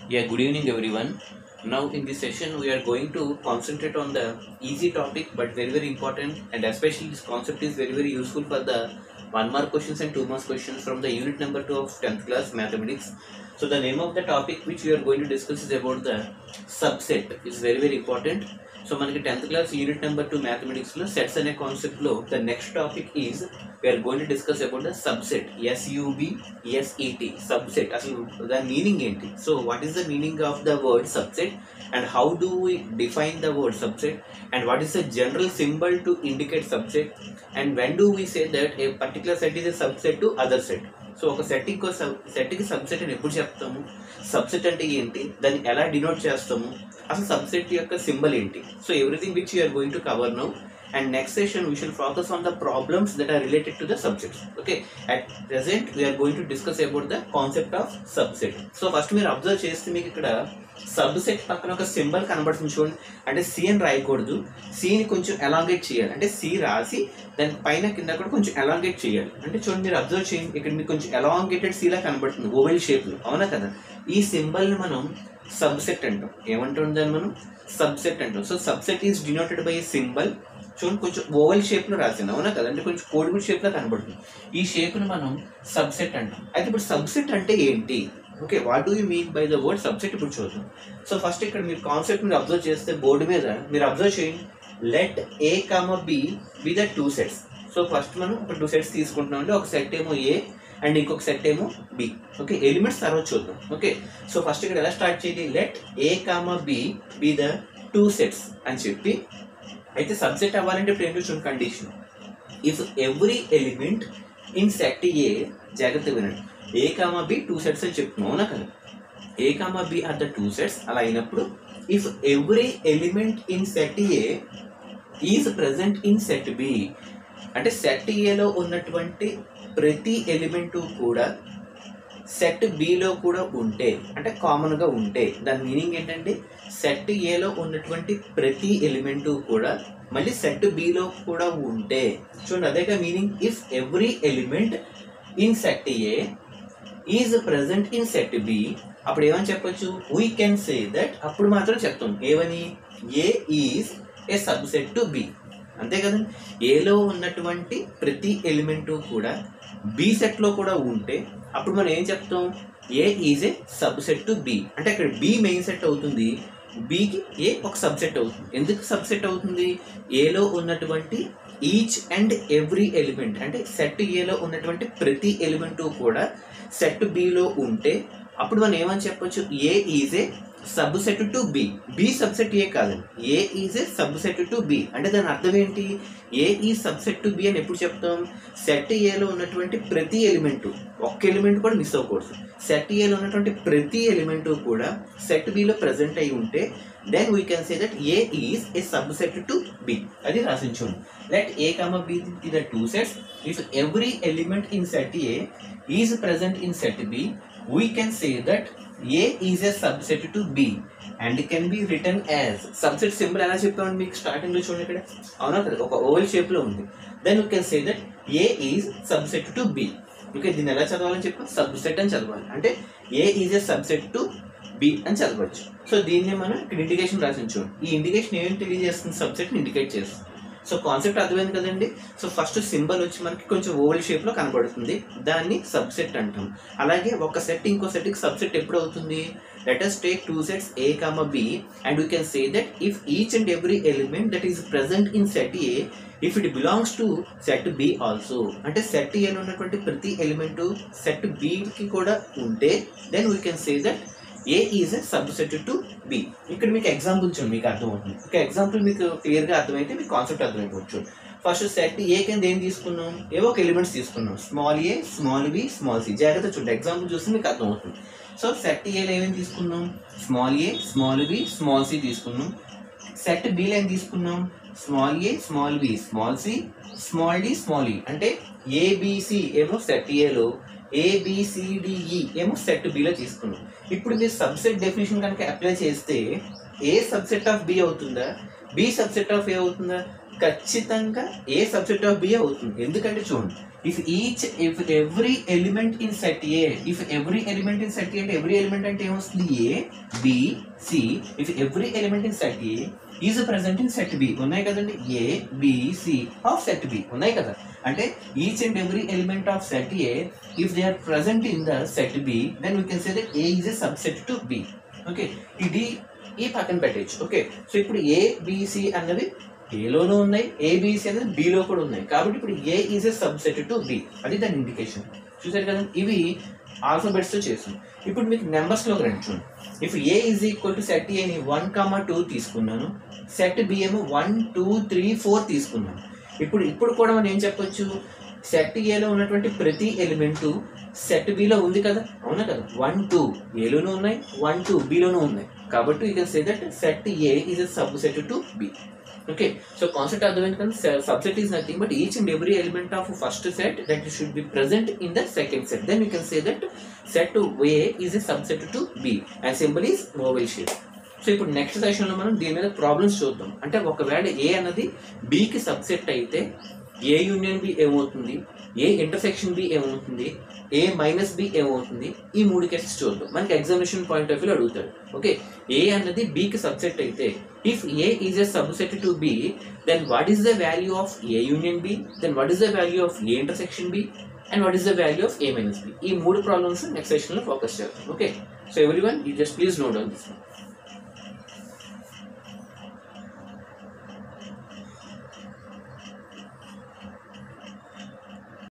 Yeah, good evening everyone. Now in this session we are going to concentrate on the easy topic but very very important and especially this concept is very very useful for the one mark questions and two mark questions from the unit number 2 of 10th class mathematics. So the name of the topic which we are going to discuss is about the subset. It's very very important. So మనకి tenth class unit number two మ్యాథమెటిక్స్లో sets అనే కాన్సెప్ట్లో the next topic is we're going to discuss about the subset S U B S E T subset అసలు దాని meaning ఏంటి so what is the meaning of the word subset and how do we define the word subset and what is the general symbol to indicate subset and when do we say that a particular set is a subset to other set so ఒక set ఇంకో సెట్కి subset అని ఎప్పుడు చెప్తాము subset అంటే ఏంటి దాన్ని ఎలా డినోట్ చేస్తాము అసలు సబ్సెట్ యొక్క సింబల్ ఏంటి so everything which you're going to cover now and next session we shall focus on the problems that are related to the subjects okay at present we're going to discuss about the concept of subset so first మీరు observe చేస్తే మీకు ఇక్కడ subset పక్కన ఒక symbol కనబడుతుంది చూడండి అంటే C అని రాయకూడదు సిని కొంచెం ఎలాంగేట్ చేయాలి అంటే సి రాసి దాని పైన కింద కూడా కొంచెం ఎలాంగేట్ చేయాలి అంటే చూడండి మీరు అబ్జర్వ్ చేయండి ఇక్కడ మీకు కొంచెం ఎలాంగేటెడ్ సీలా కనబడుతుంది ఓవెల్ షేప్లో అవునా కదా ఈ సింబల్ని మనం సబ్సెట్ అంటాం ఏమంటాం దాన్ని మనం సబ్సెట్ అంటాం so subset is denoted by symbol చూడండి కొంచెం ఓవల్ షేప్లో రాసింది అవునా కదా అంటే కొంచెం కోడిగుడ్ షేప్లో కనబడుతుంది ఈ షేప్ని మనం సబ్సెట్ అంటాం అయితే ఇప్పుడు సబ్సెట్ అంటే ఏంటి okay what do you mean by the word subset ఇప్పుడు చూద్దాం సో ఫస్ట్ ఇక్కడ మీరు కాన్సెప్ట్ మీరు అబ్జర్వ్ చేస్తే బోర్డు మీద మీరు అబ్జర్వ్ చేయండి let A comma B be the two sets so first మనం ఒక టూ సెట్స్ తీసుకుంటున్నాం అంటే ఒక సెట్ ఏమో ఏ అండ్ ఇంకొక సెట్ ఏమో బి ఓకే ఎలిమెంట్స్ తర్వాత చూద్దాం ఓకే సో ఫస్ట్ ఇక్కడ ఎలా స్టార్ట్ చేయాలి let A comma B be the two sets అని చెప్పి అయితే సబ్సెట్ అవ్వాలంటే ఇప్పుడు ఏంటో చూడండి condition if every element in set A జాగ్రత్త వినండి A comma B two sets అని చెప్తున్నాం అవునా కదా A comma B are the two sets అలా అయినప్పుడు if every element in set A is present in set B అంటే సెట్ ఏలో ఉన్నటువంటి ప్రతి ఎలిమెంటు కూడా సెట్ బిలో కూడా ఉంటే అంటే కామన్గా ఉంటే దాని మీనింగ్ ఏంటంటే సెట్ ఏలో ఉన్నటువంటి ప్రతి ఎలిమెంటు కూడా మళ్ళీ సెట్ బిలో కూడా ఉంటే చూడండి అదేగా meaning if every element in set A is present in set B అప్పుడు ఏమని చెప్పొచ్చు వీ కెన్ సే దట్ అప్పుడు మాత్రం చెప్తాం ఏమని A is a subset to B అంతే కదండి ఏలో ఉన్నటువంటి ప్రతి ఎలిమెంటు కూడా బి సెట్లో కూడా ఉంటే అప్పుడు మనం ఏం చెప్తాం A is a subset to B అంటే అక్కడ బి మెయిన్ సెట్ అవుతుంది బికి ఏ ఒక సబ్సెట్ అవుతుంది ఎందుకు సబ్సెట్ అవుతుంది ఏలో ఉన్నటువంటి ఈచ్ అండ్ ఎవ్రీ ఎలిమెంట్ అంటే సెట్ ఏలో ఉన్నటువంటి ప్రతి ఎలిమెంటు కూడా సెట్ బిలో ఉంటే అప్పుడు మనం ఏమని చెప్పొచ్చు A is a subset to B B subset A కాదు A is a subset to B అంటే దాని అర్థం ఏంటి ఏ ఈ సబ్సెట్ టు బి అని ఎప్పుడు చెప్తాం సెట్ ఏలో ఉన్నటువంటి ప్రతి ఎలిమెంటు ఒక్క ఎలిమెంట్ కూడా మిస్ అవ్వకూడదు సెట్ ఏలో ఉన్నటువంటి ప్రతి ఎలిమెంటు కూడా సెట్ బిలో ప్రజెంట్ అయి ఉంటే then we can say that A is a subset to B అది రాసించండి let A comma B the the two sets if every element in set A is present in set B we can say that A is a subset to B and can be written as subset symbol ఎలా చెప్పామండి మీకు starting లో చూడండి ఇక్కడ అవునా కదా ఒక oval shape లో ఉంది then you can say that A is subset to B okay దీన్ని ఎలా చదవాలని చెప్పి సబ్సెట్ అని చదవాలి అంటే A is a subset to B అని చదవచ్చు సో దీన్ని మనం ఇక్కడ ఇండికేషన్ రాసించు ఈ ఇండికేషన్ ఏం తెలియజేస్తుంది సబ్జెక్ట్ ఇండికేట్ చేస్తుంది సో కాన్సెప్ట్ అర్థమైంది కదండి సో ఫస్ట్ సింబల్ వచ్చి మనకి కొంచెం ఓవల్ షేప్ లో కనబడుతుంది దాన్ని సబ్సెట్ అంటాం అలాగే ఒక సెట్ ఇంకో సెట్ కి సబ్సెట్ ఎప్పుడు అవుతుంది let us take two sets A comma B and we can say that if each and every element that is present in set A if it belongs to set B also అంటే set ఏలో ఉన్నటువంటి ప్రతి element set బికి కూడా ఉంటే then we can say that A is a subset to B ఇక్కడ మీకు example చూడండి మీకు అర్థమవుతుంది ఒక ఎగ్జాంపుల్ మీకు క్లియర్గా అర్థమైతే మీకు కాన్సెప్ట్ అర్థమైపోవచ్చు ఫస్ట్ సెట్ ఏ కింద ఏం తీసుకున్నాం ఏవో ఒక ఎలిమెంట్స్ తీసుకున్నాం small a small b small c జాగ్రత్త చూడండి ఎగ్జాంపుల్ చూస్తే మీకు అర్థమవుతుంది సో సెట్ ఏలో ఏమేమి తీసుకున్నాం small a small b small c తీసుకున్నాం సెట్ బిలో ఏం తీసుకున్నాం small a small b small c small d small e అంటే ఏబిసి ఏమో సెట్ ఏలో ఏబిసిడిఈ ఏమో సెట్ బిలో తీసుకున్నాం ఇప్పుడు మీరు సబ్సెట్ డెఫినేషన్ కనుక అప్లై చేస్తే ఏ సబ్సెట్ ఆఫ్ బి అవుతుందా బి సబ్సెట్ ఆఫ్ ఏ అవుతుందా ఖచ్చితంగా ఏ సబ్సెట్ ఆఫ్ బి అవుతుంది ఎందుకంటే చూడండి if each if every element in set A if every element in set A అంటే ఎవ్రీ ఎలిమెంట్ అంటే ఏమొస్తుంది A B C if every element in set A is present in set B ఉన్నాయి కదండి A B C of set B ఉన్నాయి కదా అంటే each and every element of set A if they are present in the set B then we can say that A is a subset to B okay ఇది ఈ పక్కన పెట్టచ్చు okay so ఇప్పుడు ఏ BC అన్నవి ఏలోనూ ఉన్నాయి ఏబిసి అనేది below కూడా ఉన్నాయి కాబట్టి ఇప్పుడు A is a subset to B అది దాని ఇండికేషన్ చూసారు కదా ఇవి ఆల్ఫాబెట్స్ తో చేసాం ఇప్పుడు మీకు నెంబర్స్ లో రండి చూడండి if A is equal to set ఏని వన్ కామా టూ తీసుకున్నాను సెట్ బి ఏమో వన్ టూ త్రీ ఫోర్ తీసుకున్నాను ఇప్పుడు ఇప్పుడు కూడా మనం ఏం చెప్పొచ్చు సెట్ ఏలో ఉన్నటువంటి ప్రతి ఎలిమెంట్ సెట్ బిలో ఉంది కదా అవునా కదా వన్ టూ ఏలోనూ ఉన్నాయి వన్ టూ బిలోనూ ఉన్నాయి కాబట్టి you can say that set A is a subset to B okay so concept అర్థమైంది కానీ subset is nothing but each and every element of first set that should be present in the second set then you can say that set A is a subset to B and symbol is oval shape so ఇప్పుడు next సెషన్లో మనం దీని మీద problems చూద్దాం అంటే ఒకవేళ ఏ అన్నది బికి సబ్సెట్ అయితే ఏ యూనియన్ బి ఏమవుతుంది ఏ ఇంటర్సెక్షన్ బి ఏమవుతుంది ఏ మైనస్ బి ఏమవుతుంది ఈ మూడు కేసెస్ చూద్దాం మనకి ఎగ్జామినేషన్ పాయింట్ ఆఫ్ వ్యూ అడుగుతాడు ఓకే ఏ అన్నది బికి సబ్సెట్ అయితే if A is a subset to B then what is the value of A union B then what is the value of A intersection B and what is the value of A minus B ఈ మూడు problems next సెషన్లో focus చేద్దాం okay so every one you just please note on this